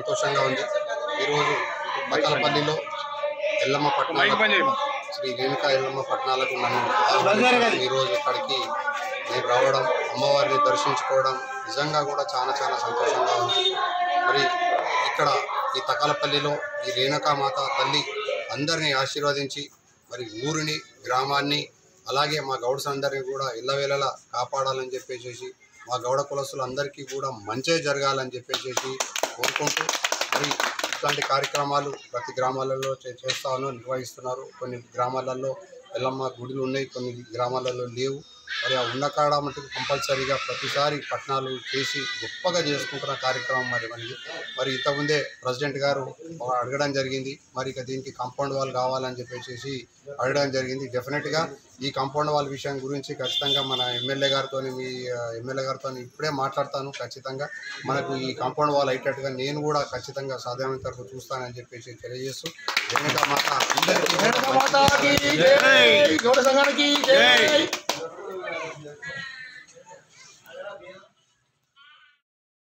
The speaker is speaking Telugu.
సంతోషంగా ఉంది ఈరోజు బతలపల్లిలో ఎల్లమ్మ పట్టణం శ్రీ రేణుకా ఎల్లమ్మ పట్టణాలకు నన్ను ఆహ్వానించారు. ఈరోజు ఇక్కడికి నేను రావడం అమ్మవారిని దర్శించుకోవడం నిజంగా కూడా చాలా చాలా సంతోషంగా ఉంది మరి ఇక్కడ ఈ తకలపల్లిలో ఈ రేణుకా మాత తల్లి అందరినీ ఆశీర్వదించి మరి ఊరిని గ్రామాన్ని అలాగే మా గౌడ్స్ అందరినీ కూడా ఇళ్ళవేళలా కాపాడాలని చెప్పేసి మా గౌడ కులస్తులందరికీ కూడా మంచే జరగాలని చెప్పేసి కోరుకుంటూ మరి ఇట్లాంటి కార్యక్రమాలు ప్రతి గ్రామాలలో చే- చేస్తాను నిర్వహిస్తున్నారు కొన్ని గ్రామాలలో ఎల్లమ్మ గుడులు ఉన్నాయి కొన్ని గ్రామాలలో లేవు మరి ఆ ఉన్న కాడ మటుకు కంపల్సరీగా ప్రతిసారి పట్టణాలు చేసి గొప్పగా చేసుకుంటున్న కార్యక్రమం మరి మనకి మరి ఇంతకుముందే ప్రెసిడెంట్ గారు ఒక అడగడం జరిగింది మరి ఇక దీనికి కాంపౌండ్ వాల్ కావాలని చెప్పేసి అడగడం జరిగింది డెఫినెట్గా ఈ కాంపౌండ్ వాల్ విషయం గురించి ఖచ్చితంగా మన ఎమ్మెల్యే గారితో మీ ఎమ్మెల్యే గారితో ఇప్పుడే మాట్లాడతాను ఖచ్చితంగా మనకు ఈ కాంపౌండ్ వాల్ అయ్యేటట్టుగా నేను కూడా ఖచ్చితంగా సాధ్యమైనంత వరకు చూస్తానని చెప్పేసి తెలియజేస్తూ రేణుకా మాత అందరికీ కూడా మంచి మాతాకి జై గౌడ సంఘానికి జై